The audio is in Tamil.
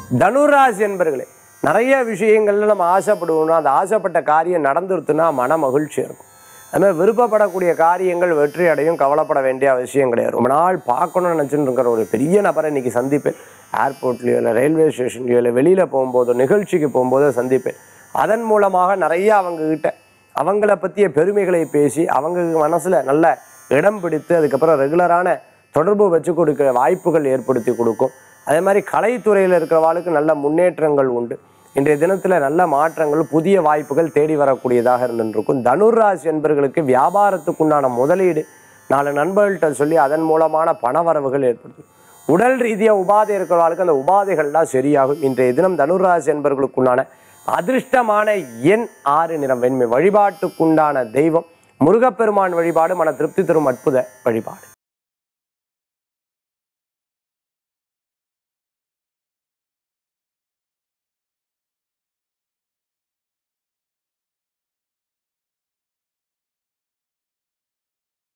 தனுராசி என்பர்களே நிறைய விஷயங்கள்ல நம்ம ஆசைப்படுவோம்னா அந்த ஆசைப்பட்ட காரியம் நடந்துருத்துனா மன மகிழ்ச்சி இருக்கும் அது மாதிரி விருப்பப்படக்கூடிய காரியங்கள் வெற்றி அடையும் கவலைப்பட வேண்டிய அவசியம் கிடையாது ரொம்ப நாள் பார்க்கணும்னு நினச்சிட்டு இருக்கிற ஒரு பெரிய நபரை இன்னைக்கு சந்திப்பேன் ஏர்போர்ட்லேயோ இல்லை ரயில்வே ஸ்டேஷன்லையோ இல்லை வெளியில் போகும்போதோ நிகழ்ச்சிக்கு போகும்போதோ சந்திப்பேன் அதன் மூலமாக நிறைய அவங்க கிட்ட அவங்கள பற்றிய பெருமைகளை பேசி அவங்க மனசில் நல்ல இடம் பிடித்து அதுக்கப்புறம் ரெகுலரான தொடர்பு வச்சு கொடுக்க வாய்ப்புகள் ஏற்படுத்தி கொடுக்கும் அதே மாதிரி கலைத்துறையில் இருக்கிறவாளுக்கு நல்ல முன்னேற்றங்கள் உண்டு இன்றைய தினத்தில் நல்ல மாற்றங்கள் புதிய வாய்ப்புகள் தேடி வரக்கூடியதாக இருந்துருக்கும் தனுராசி என்பவர்களுக்கு வியாபாரத்துக்குண்டான முதலீடு நாலு நண்பர்கள்ட்ட சொல்லி அதன் மூலமான பணவரவுகள் ஏற்படுத்தும் உடல் ரீதியாக உபாதை இருக்கிறவர்களுக்கு அந்த உபாதைகள்லாம் சரியாகும் இன்றைய தினம் தனுராசி என்பவர்களுக்குண்டான அதிர்ஷ்டமான எண் ஆறு நிறம் வெண்மை வழிபாட்டுக்குண்டான தெய்வம் முருகப்பெருமான் வழிபாடு மன திருப்தி தரும் அற்புத வழிபாடு